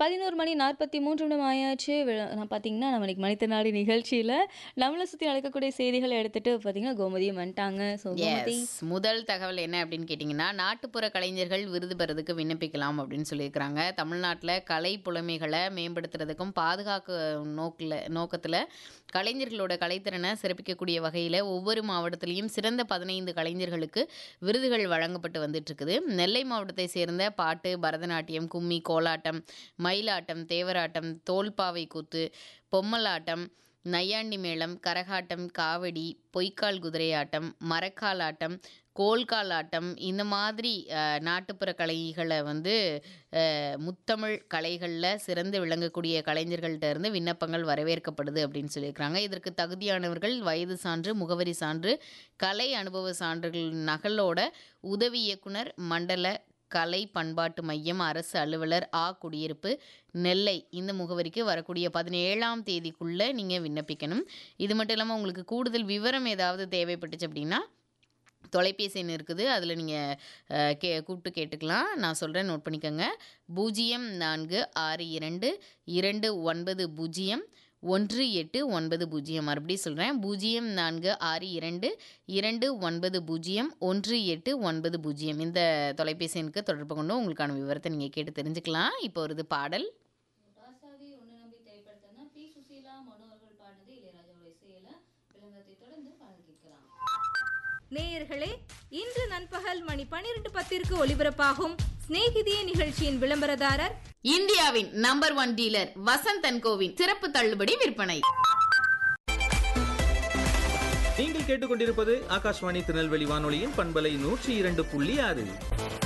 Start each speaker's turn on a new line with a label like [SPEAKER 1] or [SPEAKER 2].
[SPEAKER 1] பதினோரு மணி நாற்பத்தி மூன்று நிமிடம் ஆயாச்சு வி- நான் பார்த்தீங்கன்னா நம்ம இன்னைக்கு மனிதநாடு நிகழ்ச்சியில் நம்மளை சுற்றி நடக்கக்கூடிய செய்திகளை எடுத்துட்டு பார்த்தீங்கன்னா கோமதியும் வந்துட்டாங்க ஸோ கோமதி
[SPEAKER 2] எஸ் முதல் தகவல் என்ன அப்படின்னு கேட்டிங்கன்னா நாட்டுப்புற கலைஞர்கள் விருது பெறதுக்கு விண்ணப்பிக்கலாம் அப்படின்னு சொல்லியிருக்கிறாங்க தமிழ்நாட்டில் கலை புலமைகளை மேம்படுத்துறதுக்கும் பாதுகாக்க நோக்கில் நோக்கத்தில் கலைஞர்களோட கலைத்திறனை சிறப்பிக்கக்கூடிய வகையில் ஒவ்வொரு மாவட்டத்திலையும் சிறந்த பதினைந்து கலைஞர்களுக்கு விருதுகள் வழங்கப்பட்டு வந்துட்டு இருக்குது நெல்லை மாவட்டத்தை சேர்ந்த பாட்டு பரதநாட்டியம் கும்மி கோலாட்டம் மயிலாட்டம் தேவராட்டம் தோல்பாவை கூத்து பொம்மலாட்டம் நையாண்டி மேளம் கரகாட்டம் காவடி பொய்க்கால் குதிரையாட்டம் மரக்கால் ஆட்டம் கோல்கால் ஆட்டம் இந்த மாதிரி அஹ், நாட்டுப்புற கலைகளை வந்து அஹ், முத்தமிழ் கலைகளில் சிறந்து விளங்கக்கூடிய கலைஞர்கள்ட்ட இருந்து விண்ணப்பங்கள் வரவேற்கப்படுது அப்படின்னு சொல்லியிருக்கிறாங்க இதற்கு தகுதியானவர்கள் வயது சான்று முகவரி சான்று கலை அனுபவ சான்றுகள் நகலோட உதவி இயக்குனர் மண்டல கலை பண்பாட்டு மையம் அரசு அலுவலர் ஆ குடியிருப்பு நெல்லை இந்த முகவரிக்கு வரக்கூடிய பதினேழாம் தேதிக்குள்ளே நீங்கள் விண்ணப்பிக்கணும் இது மட்டும் இல்லாமல் உங்களுக்கு கூடுதல் விவரம் ஏதாவது தேவைப்பட்டுச்சு அப்படின்னா தொலைபேசி எண் இருக்குது அதில் நீங்கள் கே கூப்பிட்டு கேட்டுக்கலாம் நான் சொல்கிறேன் நோட் பண்ணிக்கோங்க பூஜ்ஜியம் நான்கு ஆறு இரண்டு இரண்டு ஒன்பது பூஜ்ஜியம் ஒன்று எட்டு ஒன்பது பூஜ்ஜியம் மறுபடியும் சொல்கிறேன் பூஜ்ஜியம் நான்கு ஆறு இரண்டு இரண்டு ஒன்பது பூஜ்ஜியம் ஒன்று எட்டு ஒன்பது பூஜ்ஜியம் இந்த தொலைபேசி எண்ணுக்கு தொடர்பு கொண்டு உங்களுக்கான விவரத்தை நீங்கள் கேட்டு தெரிஞ்சுக்கலாம் இப்போ ஒரு இது பாடல்
[SPEAKER 1] ராசாவி ஒன்று நம்பி திரைப்படத்தினா பி சுசீலா மனோ அவர்கள் பாடினது இளையராஜாவோட இசையில விளம்பரத்தை தொடர்ந்து பாடல் கேட்கலாம்
[SPEAKER 3] நேயர்களே இன்று நண்பகல் மணி பனிரெண்டு பத்திற்கு ஒலிபரப்பாகும் சிநேகிதியே நிகழ்ச்சியின் விளம்பரதாரர்
[SPEAKER 2] இந்தியாவின் number one dealer Vasanth and கோவின் சிறப்பு தள்ளுபடி விற்பனை
[SPEAKER 4] நீங்கள் கேட்டுக்கொண்டிருப்பது ஆகாஷ்வாணி திருநெல்வேலி வானொலியின் பண்பலை நூற்றி இரண்டு புள்ளி ஆறு